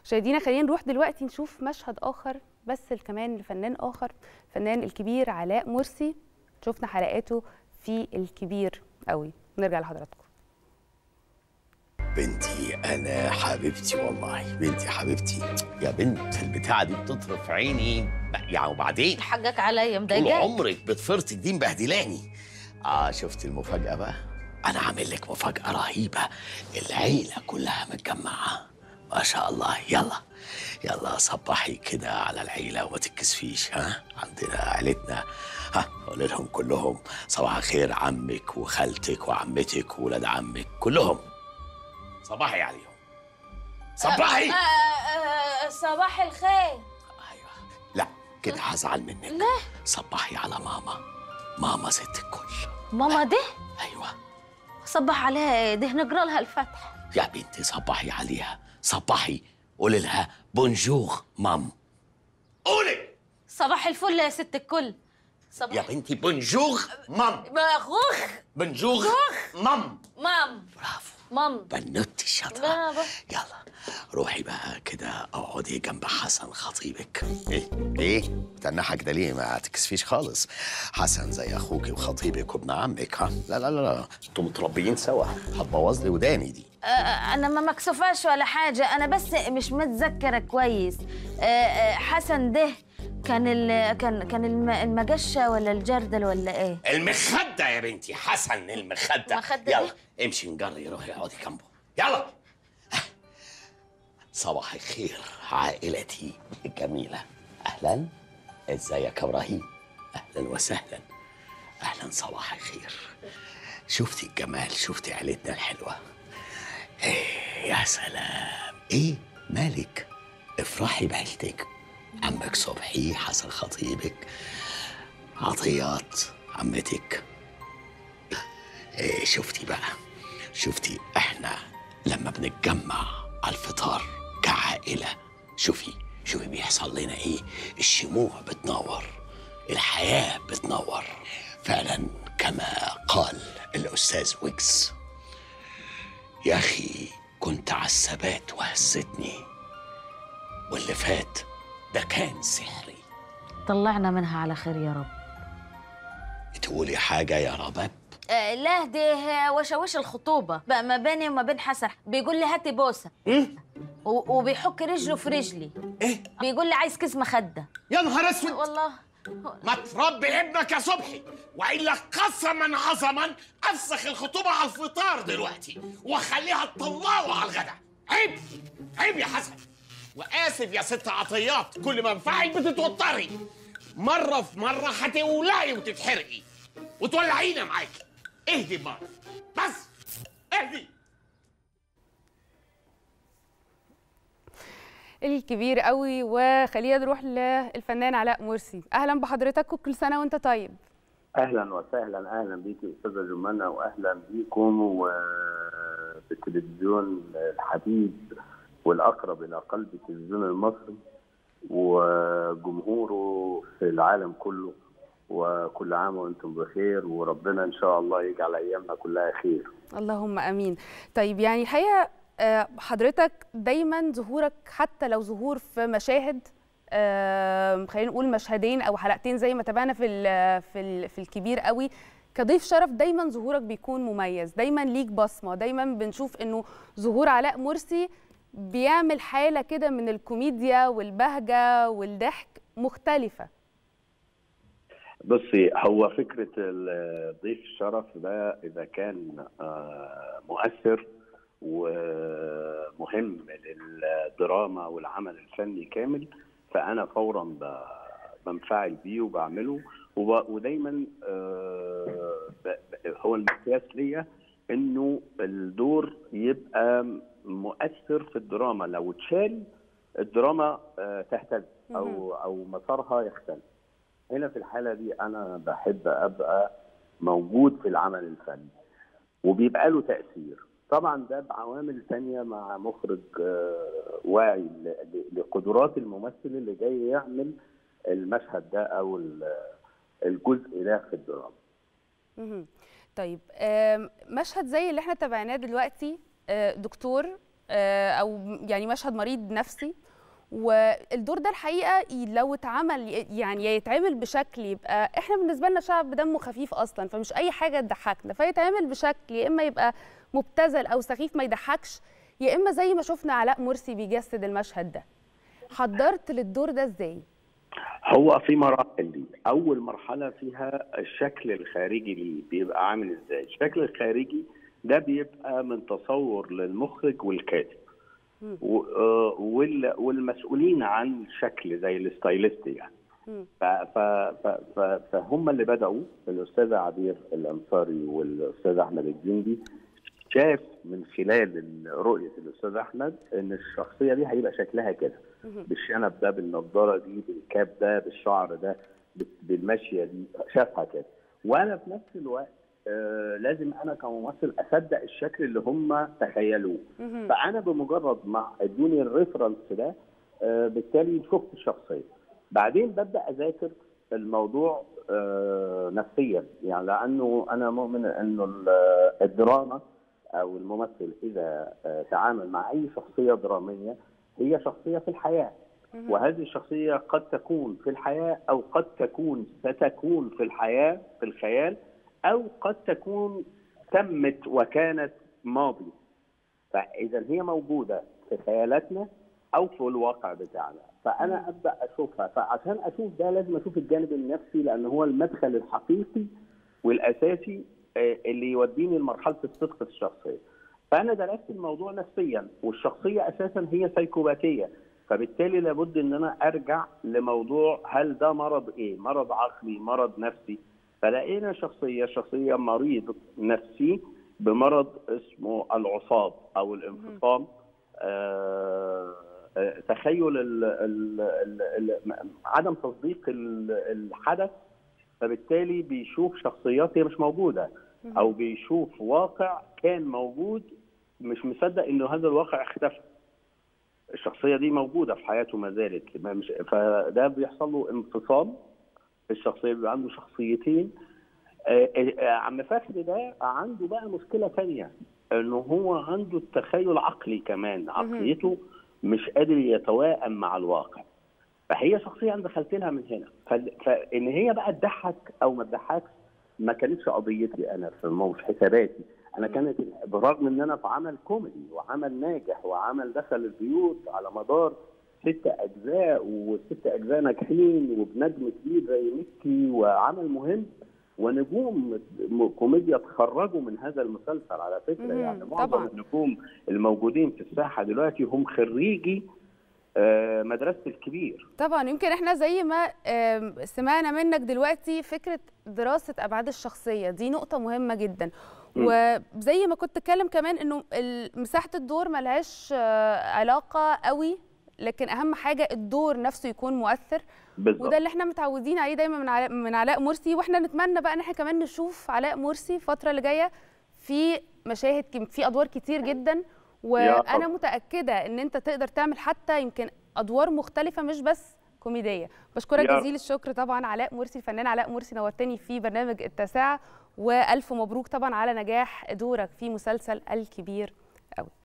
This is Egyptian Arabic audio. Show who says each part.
Speaker 1: مشاهدينا خلينا نروح دلوقتي نشوف مشهد اخر بس كمان لفنان اخر فنان الكبير علاء مرسي شفنا حلقاته في الكبير قوي نرجع لحضراتكم
Speaker 2: بنتي انا حبيبتي والله بنتي حبيبتي يا بنت البتاعه دي بتطرف عيني يعني وبعدين
Speaker 3: حقك عليا
Speaker 2: طول
Speaker 3: مضايقاك
Speaker 2: عمرك بتفرتك دي مبهدلاني اه شفت المفاجاه بقى انا عامل لك مفاجاه رهيبه العيله كلها متجمعه ما شاء الله يلا يلا صبحي كده على العيله وما تتكسفيش ها عندنا عيلتنا ها قول لهم كلهم صباح الخير عمك وخالتك وعمتك وولاد عمك كلهم صباحي عليهم صباحي
Speaker 3: آه، آه، صباح الخير
Speaker 2: ايوه لا كده هزعل منك
Speaker 3: لا
Speaker 2: صبحي على ماما ماما ست الكل
Speaker 3: ماما ده
Speaker 2: ايوه
Speaker 3: صبح عليها ايه ده نقرا لها الفتح
Speaker 2: يا بنتي صبحي عليها صبحي قولي لها بونجور مام قولي
Speaker 3: صباح الفل يا ست الكل
Speaker 2: يا
Speaker 3: صباح
Speaker 2: بنتي بونجور مام
Speaker 3: بخوخ
Speaker 2: بونجور مام
Speaker 3: مام
Speaker 2: برافو
Speaker 3: مام
Speaker 2: بنوتي الشاطرة
Speaker 3: برافو
Speaker 2: يلا روحي بقى كده اقعدي جنب حسن خطيبك ايه ايه تنحك ده ليه ما تكسفيش خالص حسن زي اخوك وخطيبك وابن عمك ها لا لا لا لا انتوا متربيين سوا هتبوظ لي وداني دي
Speaker 3: آه، انا ما مكسوفاش ولا حاجه انا بس مش متذكره كويس آه، آه، حسن ده كان ال كان كان الم- المجشه ولا الجردل ولا ايه
Speaker 2: المخدة يا بنتي حسن المخدة
Speaker 3: مخدة
Speaker 2: يلا امشي نجري روحي اقعدي جنبه يلا صباح الخير عائلتي الجميلة أهلا ازيك يا إبراهيم أهلا وسهلا أهلا صباح الخير شفتي الجمال شفتي عيلتنا الحلوة إيه يا سلام إيه مالك افرحي بعيلتك عمك صبحي حسن خطيبك عطيات عمتك إيه شفتي بقى شفتي احنا لما بنتجمع على الفطار كعائلة شوفي شوفي بيحصل لنا ايه الشموع بتنور الحياة بتنور فعلا كما قال الأستاذ ويكس يا أخي كنت على الثبات وهزتني واللي فات ده كان سحري
Speaker 3: طلعنا منها على خير يا رب
Speaker 2: تقولي حاجة يا رباب
Speaker 3: آه لا ده وشوش الخطوبة بقى ما بيني وما بين حسن بيقول لي هاتي بوسة و- وبيحك رجله في رجلي
Speaker 2: ايه
Speaker 3: بيقول لي عايز كيس مخدة
Speaker 2: يا نهار اسود
Speaker 3: والله
Speaker 2: ما تربي ابنك يا صبحي والا قسما عظما افسخ الخطوبه على الفطار دلوقتي واخليها تطلعه على الغداء عيب عيب يا حسن واسف يا ست عطيات كل ما انفعل بتتوتري مره في مره هتولعي وتتحرقي وتولعينا معاكي اهدي بقى بس اهدي
Speaker 1: الكبير قوي وخلينا نروح للفنان علاء مرسي اهلا بحضرتك وكل سنه وانت طيب
Speaker 4: اهلا وسهلا اهلا بيكي استاذه جمانه واهلا بيكم وبالتلفزيون الحبيب والاقرب الى قلب التلفزيون المصري وجمهوره في العالم كله وكل عام وانتم بخير وربنا ان شاء الله يجعل ايامنا كلها خير
Speaker 1: اللهم امين طيب يعني الحقيقه آه، حضرتك دايما ظهورك حتى لو ظهور في مشاهد آه، خلينا نقول مشهدين او حلقتين زي ما تابعنا في ال في ال في الكبير قوي كضيف شرف دايما ظهورك بيكون مميز دايما ليك بصمه دايما بنشوف انه ظهور علاء مرسي بيعمل حاله كده من الكوميديا والبهجه والضحك مختلفه
Speaker 4: بصي هو فكره الضيف الشرف ده اذا كان آه، مؤثر ومهم للدراما والعمل الفني كامل فانا فورا ب- بنفعل بيه وبعمله وب- ودايما آه، ب- ب- هو المقياس ليا انه الدور يبقى مؤثر في الدراما لو اتشال الدراما آه، تهتز او او مسارها يختلف هنا في الحاله دي انا بحب ابقى موجود في العمل الفني وبيبقى له تاثير طبعا ده بعوامل ثانيه مع مخرج آه، واعي ل- ل- لقدرات الممثل اللي جاي يعمل المشهد ده او ال- الجزء ده في الدراما
Speaker 1: مهم. طيب آم، مشهد زي اللي احنا تابعناه دلوقتي آه، دكتور آه، او يعني مشهد مريض نفسي والدور ده الحقيقه ي- لو اتعمل ي- يعني يا يتعمل بشكل يبقى احنا بالنسبه لنا شعب دمه خفيف اصلا فمش اي حاجه تضحكنا فيتعمل بشكل يا اما يبقى مبتذل او سخيف ما يضحكش يا اما زي ما شفنا علاء مرسي بيجسد المشهد ده حضرت للدور ده ازاي
Speaker 4: هو في مراحل دي اول مرحله فيها الشكل الخارجي ليه بيبقى عامل ازاي الشكل الخارجي ده بيبقى من تصور للمخرج والكاتب و- آه، وال- والمسؤولين عن الشكل زي الستايلست يعني
Speaker 1: مم.
Speaker 4: ف- ف- ف- ف- فهم اللي بدأوا الاستاذ عبير الانصاري والاستاذ احمد الجندي شاف من خلال ال- رؤيه الاستاذ احمد ان الشخصيه دي هيبقى شكلها كده بالشنب ده بالنضاره دي بالكاب ده بالشعر ده بال- بالمشيه دي شافها كده وانا في نفس الوقت آه لازم انا كممثل اصدق الشكل اللي هم تخيلوه فانا بمجرد ما ادوني الريفرنس ده آه بالتالي شفت الشخصيه بعدين ببدا اذاكر الموضوع آه نفسيا يعني لانه انا مؤمن انه ال- الدراما او الممثل اذا آه تعامل مع اي شخصيه دراميه هي شخصيه في الحياه وهذه الشخصيه قد تكون في الحياه او قد تكون ستكون في الحياه في الخيال او قد تكون تمت وكانت ماضي فاذا هي موجوده في خيالاتنا او في الواقع بتاعنا فانا ابدا اشوفها فعشان اشوف ده لازم اشوف الجانب النفسي لان هو المدخل الحقيقي والاساسي آه، اللي يوديني لمرحله الصدق في الشخصيه فانا درست الموضوع نفسيا والشخصيه اساسا هي سيكوباتيه فبالتالي لابد ان انا ارجع لموضوع هل ده مرض ايه مرض عقلي مرض نفسي فلقينا شخصيه شخصيه مريض نفسي بمرض اسمه العصاب او الانفصام آه آه، تخيل ال ال ال ال عدم تصديق ال- الحدث فبالتالي بيشوف شخصيات هي مش موجوده او بيشوف واقع كان موجود مش مصدق انه هذا الواقع اختفى الشخصيه دي موجوده في حياته ما زالت ما مش فده بيحصل له انفصام في الشخصيه بيبقى عنده شخصيتين آه، آه، عم فخري ده عنده بقى مشكله ثانيه انه هو عنده التخيل عقلي كمان عقليته مش قادر يتوائم مع الواقع فهي شخصيه انا دخلت لها من هنا فال- فان هي بقى تضحك او ما تضحكش ما كانتش قضيتي انا في مش حساباتي انا كانت برغم ان انا في عمل كوميدي وعمل ناجح وعمل دخل البيوت على مدار ست اجزاء والست اجزاء ناجحين وبنجم كبير زي مكي وعمل مهم ونجوم م- كوميديا تخرجوا من هذا المسلسل على فكره
Speaker 1: مهم.
Speaker 4: يعني معظم
Speaker 1: طبعاً.
Speaker 4: النجوم الموجودين في الساحه دلوقتي هم خريجي آه، مدرسه الكبير
Speaker 1: طبعا يمكن احنا زي ما آم، سمعنا منك دلوقتي فكره دراسه ابعاد الشخصيه دي نقطه مهمه جدا وزي ما كنت اتكلم كمان انه ال- مساحه الدور ملهاش آه، علاقه قوي لكن اهم حاجه الدور نفسه يكون مؤثر
Speaker 4: بالظبط
Speaker 1: وده اللي احنا متعودين عليه دايما من علاء من علاء مرسي واحنا نتمنى بقى ان احنا كمان نشوف علاء مرسي الفتره اللي جايه في مشاهد كم- في ادوار كتير جدا وانا
Speaker 4: رب.
Speaker 1: متاكده ان انت تقدر تعمل حتى يمكن ادوار مختلفه مش بس كوميديه بشكرك
Speaker 4: يا رب.
Speaker 1: جزيل الشكر طبعا علاء مرسي الفنان علاء مرسي نورتني في برنامج التاسعه والف مبروك طبعا على نجاح دورك في مسلسل الكبير قوي